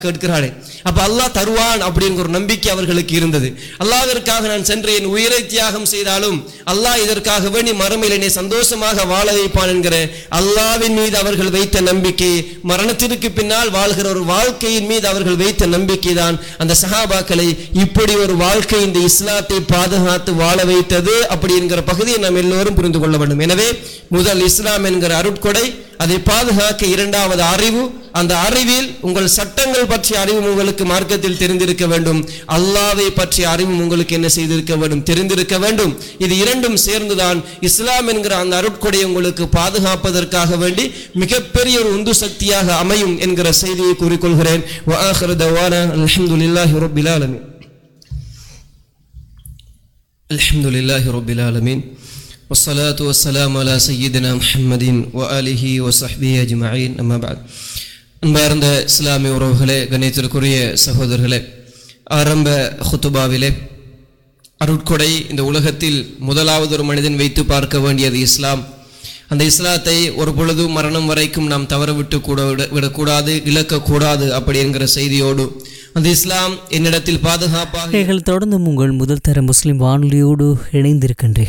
கேட்கிறாளே அப்ப அல்லாஹ் தருவான் அப்படிங்கிற ஒரு நம்பிக்கை அவர்களுக்கு இருந்தது அல்லாஹ்விற்காக நான் சென்று என் உயிரை தியாகம் செய்தாலும் அல்லாஹ் இதற்காக வேண்டி மறுமையில் என்னை சந்தோஷமாக வாழ வைப்பான் என்கிற அல்லாஹ்வின் மீது அவர்கள் வைத்த நம்பிக்கை மரணத்திற்கு பின்னால் வாழ்கிற ஒரு வாழ்க்கையின் மீது அவர்கள் வைத்த நம்பிக்கை தான் அந்த சஹாபாக்களை இப்படி ஒரு வாழ்க்கை இந்த இஸ்லாத்தை பாதுகாத்து வாழ வைத்தது அப்படி என்கிற பகுதியை நாம் எல்லோரும் புரிந்து கொள்ள வேண்டும் எனவே முதல் இஸ்லாம் என்கிற அருட்கொடை அதை பாதுகாக்க இரண்டாவது அறிவு அந்த அறிவில் உங்கள் சட்டங்கள் பற்றிய அறிவு உங்களுக்கு மார்க்கத்தில் தெரிந்திருக்க வேண்டும் அல்லாவை பற்றிய அறிவும் உங்களுக்கு என்ன செய்திருக்க வேண்டும் தெரிந்திருக்க வேண்டும் இது இரண்டும் சேர்ந்துதான் இஸ்லாம் என்கிற அந்த அருட்கொடை உங்களுக்கு பாதுகாப்பதற்காக வேண்டி மிகப்பெரிய ஒரு உந்து சக்தியாக அமையும் என்கிற செய்தியை கூறிக்கொள்கிறேன் وآخر دعوانا الحمد لله رب العالمين الحمد لله رب العالمين والصلاة والسلام على سيدنا محمد وآله وصحبه أجمعين أما بعد அன்பார்ந்த இஸ்லாமிய உறவுகளே கணித்திற்குரிய சகோதரர்களே ஆரம்ப ஹுத்துபாவிலே அருட்கொடை இந்த உலகத்தில் முதலாவது ஒரு மனிதன் வைத்து பார்க்க வேண்டியது இஸ்லாம் அந்த இஸ்லாத்தை ஒரு பொழுதும் மரணம் வரைக்கும் நாம் தவறவிட்டு கூட விட விடக்கூடாது இழக்கக்கூடாது அப்படி என்கிற செய்தியோடு அந்த இஸ்லாம் என்னிடத்தில் பாதுகாப்பாக நீங்கள் தொடர்ந்து உங்கள் முதல் தர முஸ்லிம் வானொலியோடு இணைந்திருக்கின்றீர்கள்